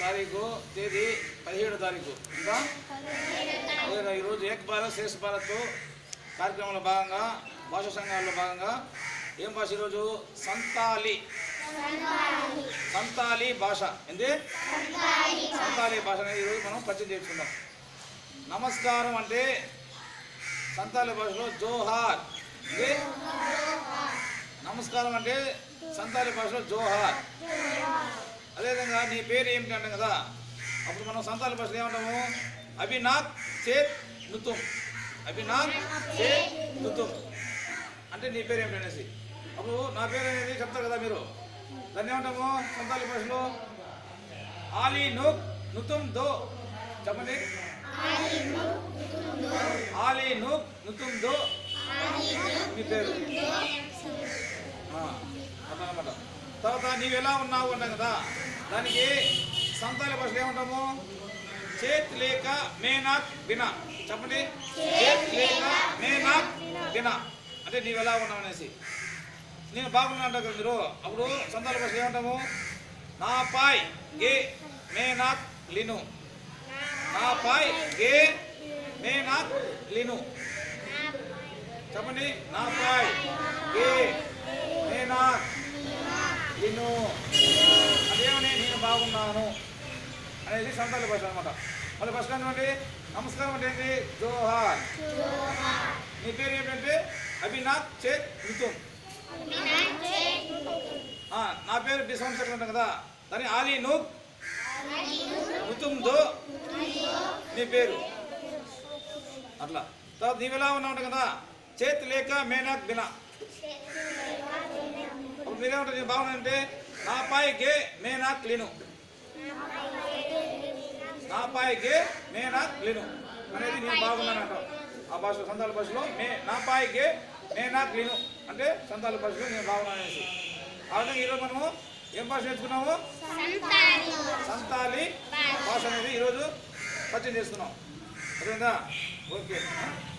తారీఖు తేదీ పదిహేడో తారీఖు ఇంకా అదే ఈరోజు ఏక్ భారత్ శ్రేష్ఠ భారత్ కార్యక్రమంలో భాగంగా భాషా సంఘాల్లో భాగంగా ఏం భాష ఈరోజు సంతాలి సంతాలి భాష ఏంది సంతాలి భాష అనేది ఈరోజు మనం పరిచయం చేసుకుందాం నమస్కారం అంటే సంతాలి భాషలో జోహార్ ఏంది నమస్కారం అంటే సంతాలి భాషలో జోహార్ అదేవిధంగా నీ పేరు ఏమిటి అంటాం కదా అప్పుడు మనం సంతాల భాషలో ఏమంటాము అభినాథ్ చేత్ నుతుం అభినాథ్ చేత్ నుతుం అంటే నీ పేరు ఏమిటి అనేసి అప్పుడు నా పేరు అనేది చెప్తారు కదా మీరు దాన్ని ఏమంటాము సంతాలి భాషలో ఆలీ నుక్ నుతుం దో చెప్పండి ఆలీ నుక్ నుతుం దో మీ పేరు ఆ, అదనమాట తర్వాత నీవు ఎలా ఉన్నావు అన్నాం కదా దానికి సంతాల భాషలో ఏమంటాము చేత్ లేక మేనాక్ బినా చెప్పండి చేత్ లేక మేనాక్ బినా అంటే నీవు ఎలా ఉన్నావు అనేసి నేను బాగున్నా అంటారు కదా మీరు అప్పుడు సంతాల భాషలో ఏమంటాము నా పాయ్ గే మేనాక్ లిను నా పాయ్ గే మేనాక్ లిను చెప్పండి నా పాయ్ గే మేనాక్ లిను అదేమని నేను బాగున్నాను అనేది సంతాల భాష అనమాట మళ్ళీ ఫస్ట్ అంటే నమస్కారం అంటే ఏంటి జోహార్ నీ పేరు ఏంటంటే అభినాథ్ చేత్ మిథున్ ఆ, నా పేరు డిసౌండ్ సెకండ్ ఉంటాం కదా దాని ఆలీ నూక్ ముతుమ్ దో నీ పేరు అట్లా తర్వాత నీవు ఎలా ఉన్నావు అంటాం కదా చేత్ లేక మేనాక్ బినా అప్పుడు మీరేమంటారు నేను బాగున్నానంటే నా పాయికే మేనాక్ లిను నా పాయికే మేనాక్ లిను అనేది నేను బాగున్నాను అంటాం ఆ భాష సంతాల భాషలో మే నా పాయికే మేనాక్ లిను అంటే సంతాల భాషలో నేను బాగున్నాను అనేసి ఆ విధంగా ఈరోజు మనము ఏం భాష నేర్చుకున్నాము సంతాలి భాష అనేది ఈరోజు పరిచయం చేస్తున్నాం అదేందా ఓకే